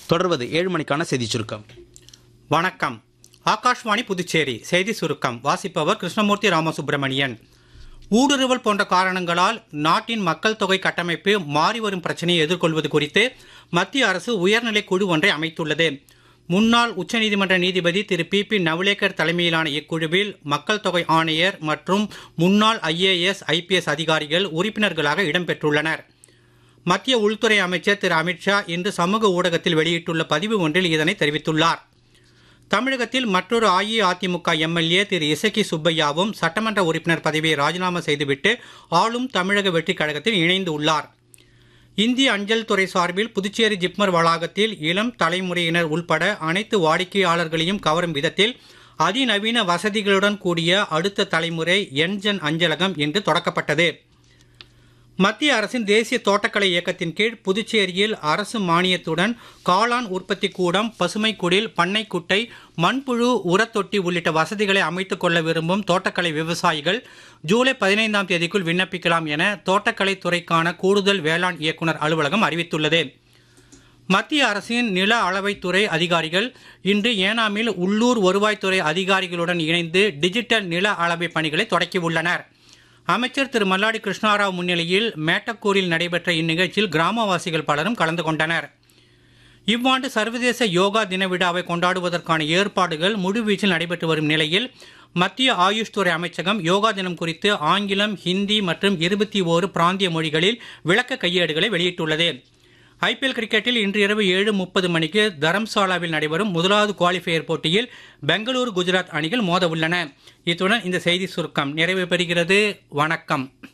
தொடர்வது ஏழு மணிக்கான செய்தி சுருக்கம் வணக்கம் ஆகாஷ்வாணி புதுச்சேரி செய்தி சுருக்கம் வாசிப்பவர் கிருஷ்ணமூர்த்தி ராமசுப்பிரமணியன் ஊடுருவல் போன்ற காரணங்களால் நாட்டின் மக்கள் தொகை கட்டமைப்பு மாறி வரும் பிரச்சனையை எதிர்கொள்வது குறித்து மத்திய அரசு உயர்நிலை குழு ஒன்றை அமைத்துள்ளது முன்னாள் உச்சநீதிமன்ற நீதிபதி திரு பி பி நவலேக்கர் தலைமையிலான இக்குழுவில் மக்கள் தொகை ஆணையர் மற்றும் முன்னாள் ஐஏஎஸ் ஐபிஎஸ் அதிகாரிகள் உறுப்பினர்களாக இடம்பெற்றுள்ளனர் மத்திய உள்துறை அமைச்சர் திரு அமித்ஷா இன்று சமூக ஊடகத்தில் வெளியிட்டுள்ள பதிவு ஒன்றில் இதனை தெரிவித்துள்ளார் தமிழகத்தில் மற்றொரு அஇஅதிமுக எம்எல்ஏ திரு இசக்கி சுப்பையாவும் சட்டமன்ற உறுப்பினர் பதவியை ராஜினாமா செய்துவிட்டு ஆளும் தமிழக வெற்றிக் கழகத்தில் இணைந்து உள்ளார் இந்திய அஞ்சல் துறை சார்பில் புதுச்சேரி ஜிப்மர் வளாகத்தில் இளம் தலைமுறையினர் உள்பட அனைத்து வாடிக்கையாளர்களையும் கவரும் விதத்தில் அதிநவீன வசதிகளுடன் கூடிய அடுத்த தலைமுறை என்ஜன் அஞ்சலகம் இன்று தொடக்கப்பட்டது மத்திய அரசின் தேசிய தோட்டக்கலை இயக்கத்தின் கீழ் புதுச்சேரியில் அரசு மானியத்துடன் காளான் உற்பத்தி கூடம் பசுமை குடில் பண்ணைக்குட்டை மண்புழு உரத்தொட்டி உள்ளிட்ட வசதிகளை அமைத்துக் கொள்ள விரும்பும் தோட்டக்கலை விவசாயிகள் ஜூலை பதினைந்தாம் தேதிக்குள் விண்ணப்பிக்கலாம் என தோட்டக்கலை துறைக்கான கூடுதல் வேளாண் இயக்குனர் அலுவலகம் அறிவித்துள்ளது மத்திய அரசின் நில அளவைத்துறை அதிகாரிகள் இன்று ஏனாமில் உள்ளூர் வருவாய்த்துறை அதிகாரிகளுடன் இணைந்து டிஜிட்டல் நில அளவை பணிகளை தொடக்கியுள்ளனர் அமைச்சர் திரு மல்லாடி கிருஷ்ணாராவ் முன்னிலையில் மேட்டக்கூரில் நடைபெற்ற இந்நிகழ்ச்சியில் கிராமவாசிகள் பலரும் கலந்து கொண்டனர் இவ்வாண்டு சர்வதேச யோகா தின விழாவை கொண்டாடுவதற்கான ஏற்பாடுகள் முழுவீச்சில் நடைபெற்று வரும் நிலையில் மத்திய ஆயுஷ் துறை அமைச்சகம் யோகா தினம் குறித்து ஆங்கிலம் ஹிந்தி மற்றும் இருபத்தி ஓரு பிராந்திய மொழிகளில் விளக்க கையேடுகளை வெளியிட்டுள்ளது ஐபிஎல் கிரிக்கெட்டில் இன்று இரவு ஏழு முப்பது மணிக்கு தரம்சாலாவில் நடைபெறும் முதலாவது குவாலிஃபயர் போட்டியில் பெங்களூரு குஜராத் அணிகள் மோத உள்ளன இத்துடன் இந்த செய்தி சுருக்கம் நிறைவு பெறுகிறது வணக்கம்